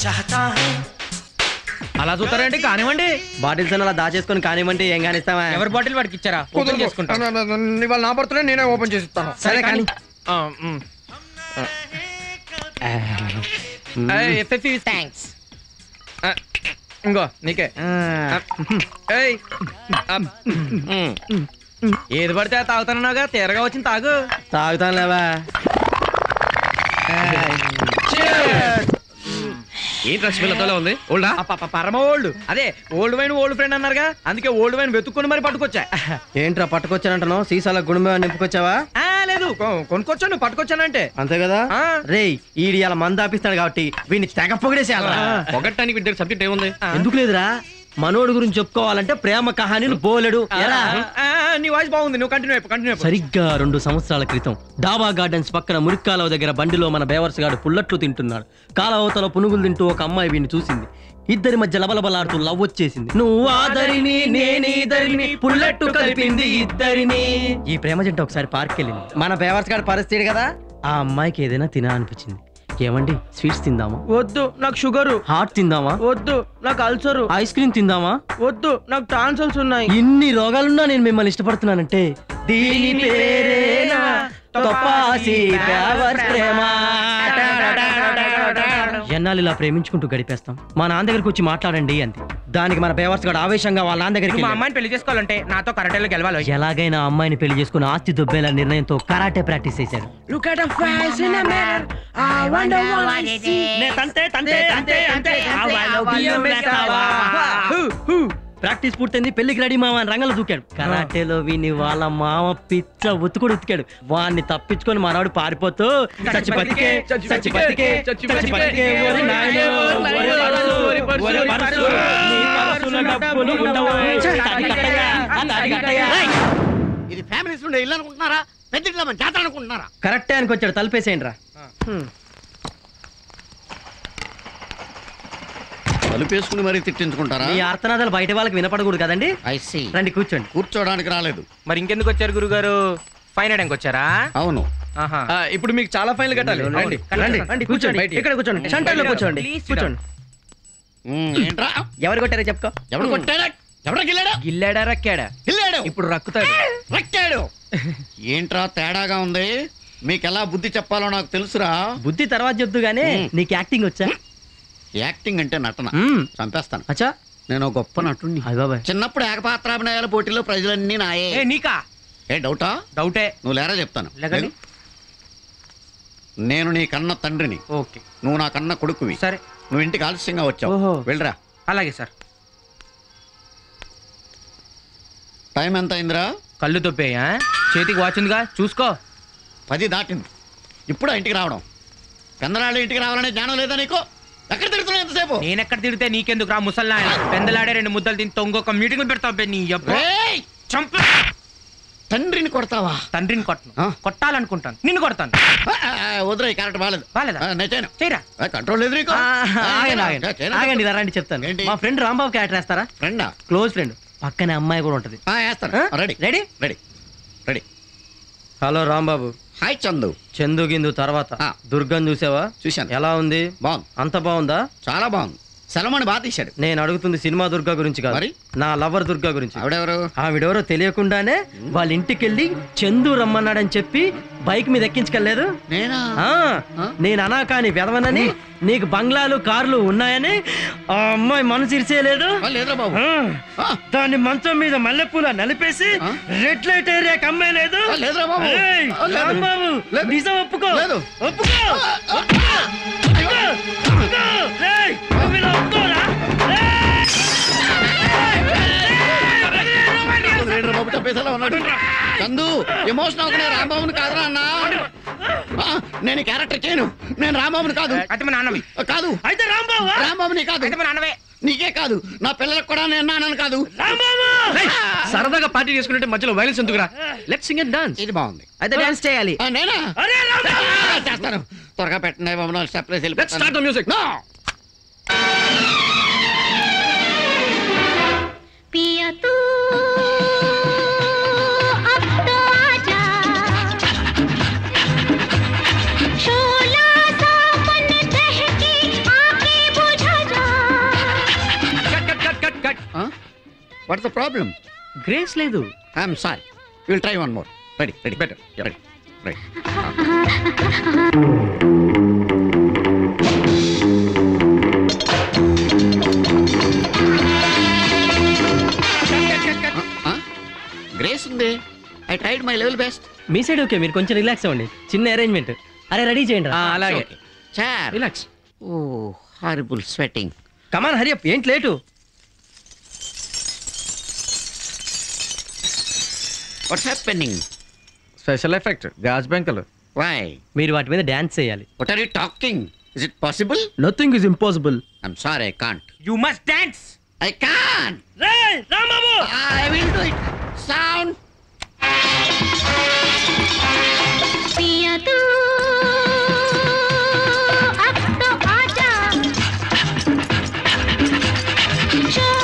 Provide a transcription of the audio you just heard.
चाहता है అలా చూస్తారంటే కానివ్వండి బాటిల్స్ అలా దాచేసుకొని కానివ్వండి ఏం కానిస్తావా ఎవరి బాటిల్ వాడికి ఇచ్చారా ఓపెన్ చేసుకుంటా ఇవాళ నా బర్త్డే నేనే ఓపెన్ చేసి ఇస్తాను సరే కానీ థ్యాంక్స్ ఇంకో నీకే ఏయ్. అబ్. ఏది పడితే అది తాగుతున్నావుగా తీరగా వచ్చింది తాగు తాగుతాను లేవా ఏంటి రసపిల్లతోనే ఉంది ఓల్డా పరమ ఓల్డ్ అదే ఓల్డ్ వైన్ ఓల్డ్ ఫ్రెండ్ అన్నారుగా అందుకే ఓల్డ్ వైన్ వెతుక్కుని మరి పట్టుకొచ్చా ఏంట్రా పట్టుకొచ్చానంటున్నావు సీసాల గుణమే నింపుకొచ్చావా ఆ, లేదు కొ- కొనుక్కొచ్చాను పట్టుకొచ్చానంటే అంతే కదా ఆ. రేయ్ ఈడి అలా మంద ఆపిస్తాడు కాబట్టి వీడిని తెగ పొగిడేసేయాలరా పొగట్టానికి వీటి సబ్జెక్ట్ ఏముంది ఎందుకు లేదురా మనోడు గురించి చెప్పుకోవాలంటే ప్రేమ కహానీలు బోలెడు ఎరా నీ వాయిస్ బాగుంది నువ్వు కంటిన్యూ అయిపో కంటిన్యూ అయిపో సరిగ్గా రెండు సంవత్సరాల క్రితం డాబా గార్డెన్స్ పక్కన మురిక్కాలవ దగ్గర బండిలో మన బేవర్స్ గాడు పుల్లట్లు తింటున్నాడు కాలవతల పునుగులు తింటూ ఒక అమ్మాయి వీడిని చూసింది ఇద్దరి మధ్య లబలబలాడుతూ లవ్ వచ్చేసింది నువ్వు ఆదరిని నేనీ దరిని పుల్లట్టు కలిపింది ఇద్దరిని ఈ ప్రేమ జంట ఒకసారి పార్క్ వెళ్ళింది మన బేవర్స్ గాడు పరిస్థితి కదా ఆ అమ్మాయికి ఏదైనా తినా అనిపించింది ఏమండి స్వీట్స్ తిందామా వద్దు నాకు షుగరు హాట్ తిందామా వద్దు నాకు అల్సరు ఐస్ క్రీమ్ తిందామా వద్దు నాకు టాన్సల్స్ ఉన్నాయి ఇన్ని రోగాలున్నా నేను మిమ్మల్ని ఇష్టపడుతున్నానంటే దీని పేరేనా తొప్పాసి పేవర్స్ ప్రేమ ఎన్నాళ్ళు ఇలా ప్రేమించుకుంటూ గడిపేస్తాం మా నాన్న దగ్గరికి వచ్చి మాట్లాడండి అంది దానికి మన బేవర్స్ గడు ఆవేశంగా వాళ్ళ నాన్న దగ్గరికి మా వెళ్ళాడు. అమ్మాయిని పెళ్లి చేసుకోవాలంటే నాతో కరాటేలో గెలవాలి ఎలాగైనా అమ్మాయిని పెళ్లి చేసుకుని ఆస్తి దుబ్బేలా నిర్ణయంతో కరాటే ప్రాక్టీస్ చేశాడు Look at a face in a mirror. I wonder what I see. తంతే తంతే తంతే తంతే ప్రాక్టీస్ పూర్తయింది పెళ్లికి రెడీ మామ అని రంగంలో దూకాడు కరాటేలో విని వాళ్ళ మామ పిచ్చ ఉతుకుడు ఉతికాడు వాడిని తప్పించుకొని మనవాడు పారిపోతూ చచ్చి బతికే చచ్చి బతికే చచ్చి బతికే ఓరి నాయనో, ఓరి పర్సు, ఓరి పర్సు, నీ పర్సులో డబ్బులు ఉండవు. తాడి కట్టయ్యా, తాడి కట్టయ్యా. ఇది ఫ్యామిలీస్ ఉండే ఇల్లు అనుకుంటున్నారా పెద్ద ఇల్లు మన జాతర అనుకుంటున్నారా కరెక్టే అనుకొచ్చాడు తలుపేసేయండి రా తలుపేసుకుని మరీ తిట్టించుకుంటారా మీ ఆర్తనాదాలు బయట వాళ్ళకి వినపడకూడదు కదండి ఐ సీ రండి కూర్చోండి కూర్చోడానికి రాలేదు మరి ఇంకెందుకు వచ్చారు గురుగారు ఫైన్ అయ్యడానికి వచ్చారా అవును ఆహా. ఇప్పుడు మీకు చాలా ఫైన్లు కట్టాలి రండి రండి రండి, కూర్చోండి బయటికి. ఇక్కడ కూర్చోండి సెంటర్లో కూర్చోండి Please sit కూర్చోండి ఉమ్, ఏంట్రా ఎవరు కొట్టారో చెప్పుకో ఎవడు కొట్టాడా ఎవడ గిల్లాడా గిల్లాడా రక్కాడా గిల్లాడు ఇప్పుడు రక్కుతాడు రక్కాడు ఏంట్రా తేడాగా ఉంది మీకెలా బుద్ధి చెప్పాలో నాకు తెలుసురా బుద్ధి తర్వాత చెప్తూ గానీ మ్మ్. నీకు యాక్టింగ్ వచ్చా యాక్టింగ్ అంటే నటన మ్మ్. చంపేస్తాను అచ్చా నేను ఒక గొప్ప నటుణ్ణి అయ్య బాబాయ్ చిన్నప్పుడు ఏకపాత్రాభినయాల పోటీలో ప్రజలన్నీ నాయే ఏ నీకా ఏ డౌటా డౌటే నువ్వు లేరా చెప్తాను లేకండి. లేదు? నేను నీ కన్న తండ్రిని ఓకే నువ్వు నా కన్న కొడుకువి సరే నువ్వు ఇంటికి ఆలస్యంగా వచ్చావు ఓహో. వెళ్ళరా అలాగే సార్ టైం ఎంత అయిందిరా కళ్ళు తొప్పేయా చేతికి వాచ్ ఉందిగా చూసుకో పది దాటింది ఇప్పుడు ఇంటికి రావడం పెందరాళ్ళు ఇంటికి రావాలనే జ్ఞానం లేదా నీకు ఎక్కడ తిరుగుతున్నావు ఎంతసేపు నేనెక్కడ తిడితే నీకెందుకు రా ముసల్లా పెందలాడే రెండు ముద్దలు తిని తొంగొక మీటింగ్ పెడతావు బే నీ యబ్బ. రేయ్! చంప తండ్రిని కొడతావా తండ్రిని కొట్టను ఆ? కొట్టాలనుకుంటాను నిన్ను కొడతాను ఆ, ఆ, వదిలే క్యారెక్టర్ బాగాలేదు బాలేదా? ఆ, నేను చేయను చేయరా ఆ, కంట్రోల్ లేదు నీకు ఆ, ఆ, ఆగండి ఆ, ఆగండి చేయను. ఆగండి ఇలా రండి చెప్తాను ఏంటి? మా ఫ్రెండ్ రాంబాబు క్యారెక్టర్ వేస్తారా ఫ్రెండా క్లోజ్ ఫ్రెండ్ పక్కనే అమ్మాయి కూడా ఉంటది ఆ, వేస్తాను ఆ? Ready ready ready ready hello Rambabu hi Chandu Chandu గిందు తర్వాత ఆ. దుర్గం చూసావా చూశాను ఎలా ఉంది బాగుంది అంత బాగుందా చాలా బాగుంది సెలమని బాగా తీశాడు నేను అడుగుతుంది సినిమా దుర్గా గురించి కాదు మరి? నా లవర్ దుర్గా గురించి ఆవిడెవరు ఆవిడెవరో తెలియకుండానే వాళ్ళ ఇంటికి వెళ్ళి చందు రమ్మన్నాడని చెప్పి బైక్ మీద ఎక్కించుకెళ్ళలేదు నేనా ఆ, నేను అనా కాని వెదవనని నీకు బంగ్లాలు కార్లు ఉన్నాయని ఆ అమ్మాయి మనసు ఇరిసేయలేదు ఆ, లేదురా బాబు ఆ, ఆ, దాన్ని మంచం మీద మల్లెపూల నలిపేసి ఆ? రెడ్ లైట్ ఏరియాకి అమ్మాయి లేదు ఆ, లేదురా బాబు ఏయ్, ఆ, లేదు. రాంబాబు, లేదు. నిజం ఒప్పుకో లేదు. ఒప్పుకో ఒప్పుకో, ఒప్పుకో, ఒప్పుకో. ఏయ్, నువ్వు ఇలా ఒప్పుకోరా? లేదురా బాబు చంపేసేలా ఉన్నాడు చందు ఎమోషన్ అవుతున్నా రాంబాబుని కాదురా అన్న ఆ, నేను ఈ క్యారెక్టర్ చేయను నేను రాంబాబుని కాదు అయితే మా నాన్నవి ఆ, కాదు అయితే రాంబాబు రాంబాబుని కాదు అయితే మా నాన్నవే నీకే కాదు నా పిల్లలకు కూడా నేను నాన్నని కాదు రాంబాబు సరదాగా పార్టీ చేసుకుంటే మధ్యలో వైలెన్స్ ఎందుకురా లెట్స్ సింగ్ అండ్ డాన్స్ ఇది బాగుంది అయితే డాన్స్ చేయాలి ఆ, నేనా అరే రాంబాబు ఆ, చేస్తాను త్వరగా పెట్టండి బాబు నా స్టెప్ వేసి let's start the music No! पिया तू अब तो आजा शोला सा मन बहकी आंखें बुझ వాట్స్ ద ప్రాబ్లం గ్రేస్ లేదు I'm sorry will try one more ready ready Better. Ready right grace ఉంది I tried my level best మీ సైడ్ ఓకే మీరు కొంచెం రిలాక్స్ అవ్వండి చిన్న అరేంజ్మెంట్ అరే రెడీ చేయండి ఆ, అలాగే చార్ relax oh horrible sweating come on Hari up ఏంటి late what's happening special effect గాజ్ బెంకలు వై మీరు వాటి మీద డాన్స్ చేయాలి what are you talking is it possible nothing is impossible I'm sorry I can't you must dance I can't I will do it sound पिया तू अब तो आजा छोड़